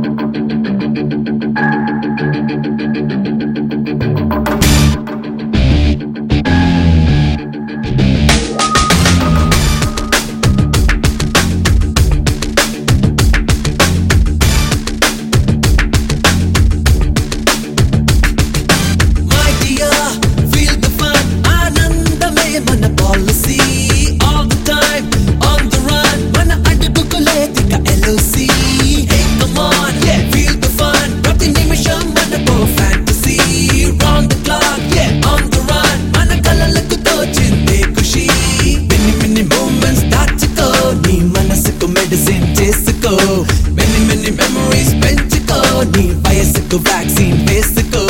My dear, feel the fun. ఆనందమే మన policy. All the time, on the run. మన అడుగుకులే దిగ LOC. Hey, come on, feel the fun. ప్రతి నిమిషం మనకో fantasy. Round the clock, on the run. మన కలలకు తోచిందే ఖుషి. Many, many moments దాచుకో. నీ మనసుకు మెడిసిన్ చేసుకో మెనీ మెనీ మెమరీస్ పెంచుకో నీ వయసుకు వ్యాక్సిన్ వేసుకో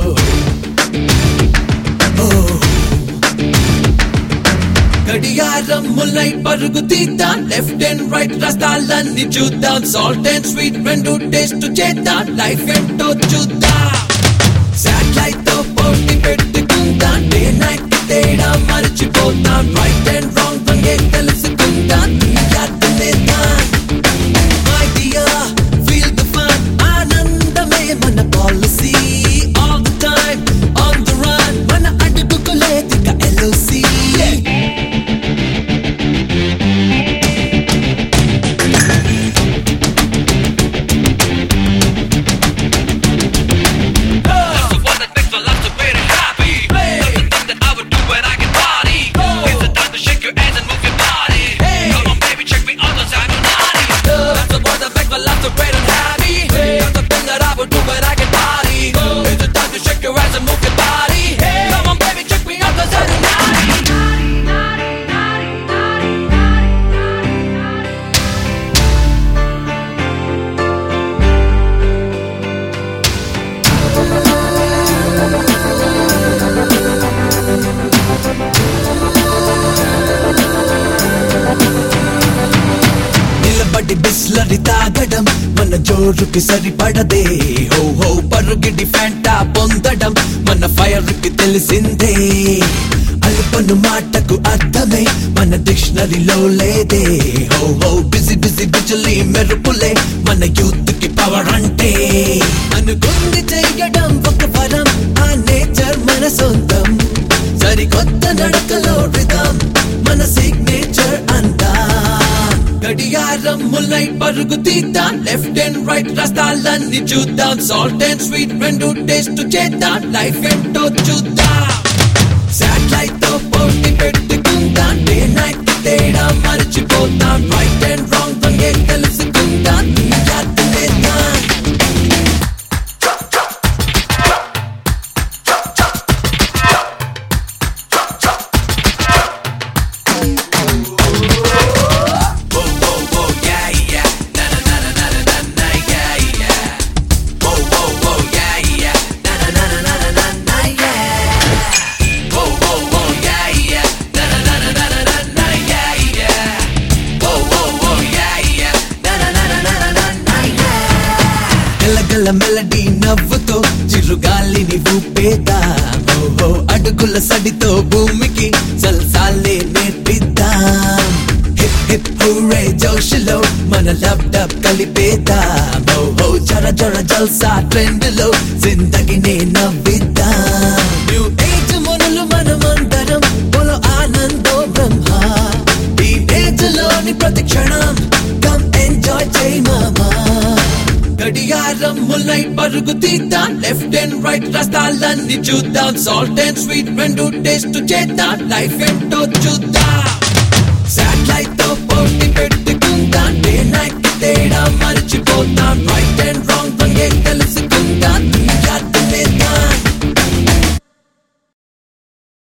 గడియారం ముల్లై పరుగు తీద్దాం లెఫ్ట్ అండ్ రైట్ రస్తాలన్నీ చూద్దాం సాల్ట్ అండ్ స్వీట్ రెండు టేస్ట్ చేద్దాం లైఫ్ ఏంటో చూద్దాం శాటిలైట్ తో పోటీ పెట్టుకుందాం డే నైట్ తేడా మర్చిపోతాం రైట్ అండ్ రాంగ్ రంగే తెలుసుకుందాం యాత్రలేద్దాం My dear, feel the fun. ఆనందమే మన policy. All the time, on the run. మన అడుగుకులే దిగ LOC. That's the one that makes my life so great and happy. That's the thing that I would do when I can party. It's the time to shake your ass and move your body. Come on, baby, check me out, cause I'm a naughty. That's the one that makes my life so great and happy. That's the thing that I would do when I can party. It's the time to shake your ass and move your body. Come on, baby, check me out, cause I'm a naughty. నిలబడి బిస్లరి తాగడం మన జోరుకి సరిపడదే హో హో పరుగిడి Fanta పొందడం మన fire కి తెలిసిందే అల్పను మాటకు అర్థమే మన డిక్షనరీలో లేదే హో హో బిజీ బిజీ బిజులి మెరుపులే మన యూత్ కి పవర్ అంటే అనుకుంది చెయ్యడం ఒక వరం ఆ నేచర్ మన సొంతం సరికొత్త నడకలో రిధం మన సిగ్నేచర్ అంతా గడియారం ముల్లై పరుగు తీద్దాం లెఫ్ట్ అండ్ రైట్ రస్తాలన్నీ చూద్దాం సాల్ట్ అండ్ స్వీట్ రెండు టేస్ట్ చేద్దాం లైఫ్ ఏంటో చూద్దాం శాటిలైట్ తో పోటీ పెట్టుకుందాం డే నైట్ తేడా మర్చిపోతాం రైట్ అండ్ రాంగ్ రంగే తెలుసుకుందాం యాత్రలేద్దాం గలగల మెలడీ నవ్వుతో చిరుగాలిని ఊపేద్దాం ఓహో అడుగుల సడితో భూమికి సల్సాలే నేర్పిద్దాం హిప్ హిప్ హూరే జోష్లో మన లబ్ డబ్ కలిపేద్దాం ఓహో జర జర జల్సా ట్రెండ్ లో జిందగినే నవ్విద్దాం న్యూ ఏజ్ మొనలు మనమందరం పొల ఆనందో బ్రహ్మ ఈ ఏజ్ లోని ప్రతి క్షణం కమ్ ఎంజాయ్ చేయి మామా గడియారం ముల్లై పరుగు తీద్దాం లెఫ్ట్ అండ్ రైట్ రస్తాలన్నీ చూద్దాం సాల్ట్ అండ్ స్వీట్ రెండు టేస్ట్ చేద్దాం లైఫ్ ఏంటో చూద్దాం